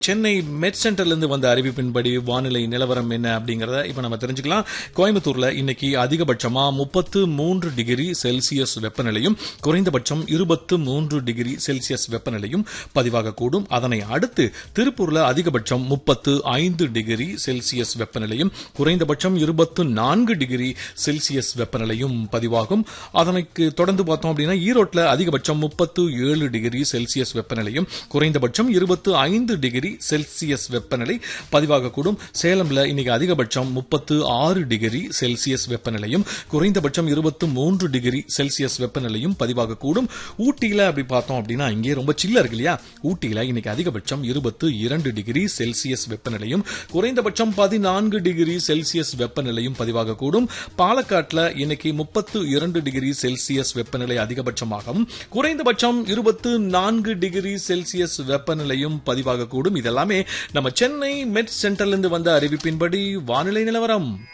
சென்னை மெட் சென்டர்ல இருந்து வந்த அறிவிப்பின்படி வானிலை நிலவரம் என்ன அப்படிங்கறத இப்ப நம்ம தெரிஞ்சுக்கலாம் கோயம்புத்தூர்ல இன்னைக்கு அதிகபட்சமா முப்பத்து மூன்று டிகிரி செல்சியஸ் வெப்பநிலையும் குறைந்தபட்சம் இருபத்து மூன்று டிகிரி செல்சியஸ் வெப்பநிலையும் பதிவாகக்கூடும் அதனை அடுத்து திருப்பூர்ல அதிகபட்சம் முப்பத்து ஐந்து டிகிரி செல்சியஸ் வெப்பநிலையும் குறைந்தபட்சம் இருபத்து நான்கு டிகிரி செல்சியஸ் வெப்பநிலையும் பதிவாகும் அதனைக்கு தொடர்ந்து பார்த்தோம் அப்படின்னா ஈரோட்ல அதிகபட்சம் முப்பத்து ஏழு டிகிரி செல்சியஸ் வெப்பநிலையும் குறைந்தபட்சம் இருபத்து ஐந்து டிகிரி செல்சியஸ் வெப்பநிலை பதிவாகக்கூடும் சேலம்ல இன்னைக்கு அதிகபட்சம் முப்பத்து ஆறு டிகிரி செல்சியஸ் வெப்பநிலையும் குறைந்தபட்சம் இருபத்து மூன்று டிகிரி செல்சியஸ் வெப்பநிலையும் பதிவாகக்கூடும் ஊட்டியில அப்படி பார்த்தோம் அப்படின்னா இங்கே ரொம்ப சில்ல இருக்கு இல்லையா ஊட்டியில இன்னைக்கு அதிகபட்சம் இருபத்து இரண்டு டிகிரி செல்சியஸ் வெப்பநிலையும் குறைந்தபட்சம் பதினான்கு டிகிரி செல்சியஸ் வெப்பநிலையும் பதிவாகக்கூடும் பாலக்காட்டுல இன்னைக்கு முப்பத்து இரண்டு டிகிரி செல்சியஸ் வெப்பநிலை அதிகபட்சமாகவும் குறைந்தபட்சம் இருபத்து நான்கு டிகிரி செல்சியஸ் வெப்பநிலையும் பதிவாகக்கூடும் இதெல்லாமே நம்ம சென்னை மெட் சென்டர்ல இருந்து வந்த அறிவிப்பின்படி வானிலை நிலவரம்